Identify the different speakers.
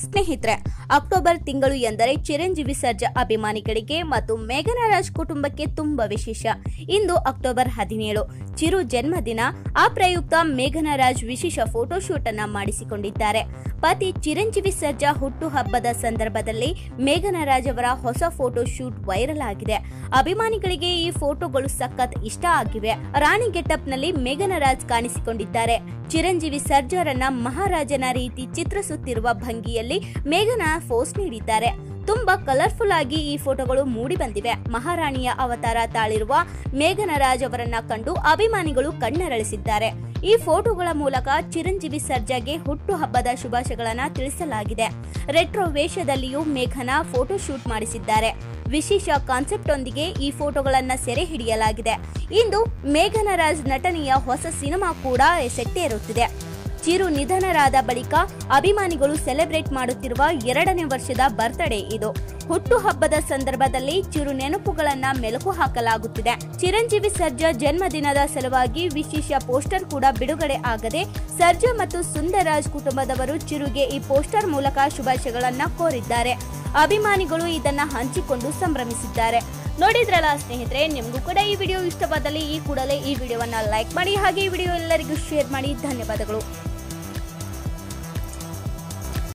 Speaker 1: ಸ್ನೇಹಿತರೆ ಅಕ್ಟೋಬರ್ ತಿಂಗಳು ಎಂದರೆ ಚಿರಂಜೀವಿ ಸರ್ಜಾ ಅಭಿಮಾನಿಗಳಿಗೆ ಮತ್ತು ಮೇಘನ ರಾಜ್ ಕುಟುಂಬಕ್ಕೆ ತುಂಬಾ ವಿಶೇಷ ಇಂದು ಅಕ್ಟೋಬರ್ ಹದಿನೇಳು ಚಿರು ಜನ್ಮದಿನ ಆ ಪ್ರಯುಕ್ತ ಮೇಘನ ರಾಜ್ ವಿಶೇಷ ಫೋಟೋಶೂಟ್ ಅನ್ನ ಮಾಡಿಸಿಕೊಂಡಿದ್ದಾರೆ ಪತಿ ಚಿರಂಜೀವಿ ಸರ್ಜಾ ಹುಟ್ಟು ಹಬ್ಬದ ಸಂದರ್ಭದಲ್ಲಿ ಮೇಘನ ರಾಜ್ ಅವರ ಹೊಸ ಫೋಟೋ ಶೂಟ್ ವೈರಲ್ ಆಗಿದೆ ಅಭಿಮಾನಿಗಳಿಗೆ ಈ ಫೋಟೋಗಳು ಸಖತ್ ಇಷ್ಟ ಆಗಿವೆ ರಾಣಿ ಗೆಟಪ್ ನಲ್ಲಿ ಮೇಘನ ರಾಜ್ ಕಾಣಿಸಿಕೊಂಡಿದ್ದಾರೆ ಚಿರಂಜೀವಿ ಸರ್ಜಾರನ್ನ ಮಹಾರಾಜನ ರೀತಿ ಚಿತ್ರಿಸುತ್ತಿರುವ ಭಂಗಿಯಲ್ಲಿ ಮೇಘನ ಫೋಸ್ ನೀಡಿದ್ದಾರೆ ತುಂಬಾ ಕಲರ್ಫುಲ್ ಆಗಿ ಈ ಫೋಟೋಗಳು ಮೂಡಿ ಬಂದಿವೆ ಮಹಾರಾಣಿಯ ಅವತಾರ ತಾಳಿರುವ ಮೇಘನ ರಾಜ್ ಅವರನ್ನ ಕಂಡು ಅಭಿಮಾನಿಗಳು ಕಣ್ಣರಳಿಸಿದ್ದಾರೆ ಈ ಫೋಟೋಗಳ ಮೂಲಕ ಚಿರಂಜೀವಿ ಸರ್ಜಾಗೆ ಹುಟ್ಟು ಹಬ್ಬದ ಶುಭಾಶಯಗಳನ್ನ ತಿಳಿಸಲಾಗಿದೆ ರೆಟ್ರೋ ವೇಷದಲ್ಲಿಯೂ ಮೇಘನ ಫೋಟೋ ಶೂಟ್ ಮಾಡಿಸಿದ್ದಾರೆ ವಿಶೇಷ ಕಾನ್ಸೆಪ್ಟ್ ಒಂದಿಗೆ ಈ ಫೋಟೋಗಳನ್ನ ಸೆರೆ ಹಿಡಿಯಲಾಗಿದೆ ಇಂದು ಮೇಘನ ರಾಜ್ ನಟನೆಯ ಹೊಸ ಸಿನಿಮಾ ಕೂಡ ಸೆಟ್ಟೇರುತ್ತಿದೆ ಚಿರು ನಿಧನರಾದ ಬಳಿಕ ಅಭಿಮಾನಿಗಳು ಸೆಲೆಬ್ರೇಟ್ ಮಾಡುತ್ತಿರುವ ಎರಡನೇ ವರ್ಷದ ಬರ್ತ್ಡೇ ಇದು ಹುಟ್ಟು ಹಬ್ಬದ ಸಂದರ್ಭದಲ್ಲಿ ಚಿರು ನೆನಪುಗಳನ್ನ ಮೆಲುಕು ಹಾಕಲಾಗುತ್ತಿದೆ ಚಿರಂಜೀವಿ ಸರ್ಜಾ ಜನ್ಮದಿನದ ಸಲುವಾಗಿ ವಿಶೇಷ ಪೋಸ್ಟರ್ ಕೂಡ ಬಿಡುಗಡೆ ಆಗದೆ ಸರ್ಜಾ ಮತ್ತು ಸುಂದರರಾಜ್ ಕುಟುಂಬದವರು ಚಿರುಗೆ ಈ ಪೋಸ್ಟರ್ ಮೂಲಕ ಶುಭಾಶಯಗಳನ್ನ ಕೋರಿದ್ದಾರೆ ಅಭಿಮಾನಿಗಳು ಇದನ್ನ ಹಂಚಿಕೊಂಡು ಸಂಭ್ರಮಿಸಿದ್ದಾರೆ ನೋಡಿದ್ರಲ್ಲ ಸ್ನೇಹಿತರೆ ನಿಮಗೂ ಕೂಡ ಈ ವಿಡಿಯೋ ಇಷ್ಟವಾದಲ್ಲಿ ಈ ಕೂಡಲೇ ಈ ವಿಡಿಯೋವನ್ನ ಲೈಕ್ ಮಾಡಿ ಹಾಗೆ ಈ ವಿಡಿಯೋ ಎಲ್ಲರಿಗೂ ಶೇರ್ ಮಾಡಿ ಧನ್ಯವಾದಗಳು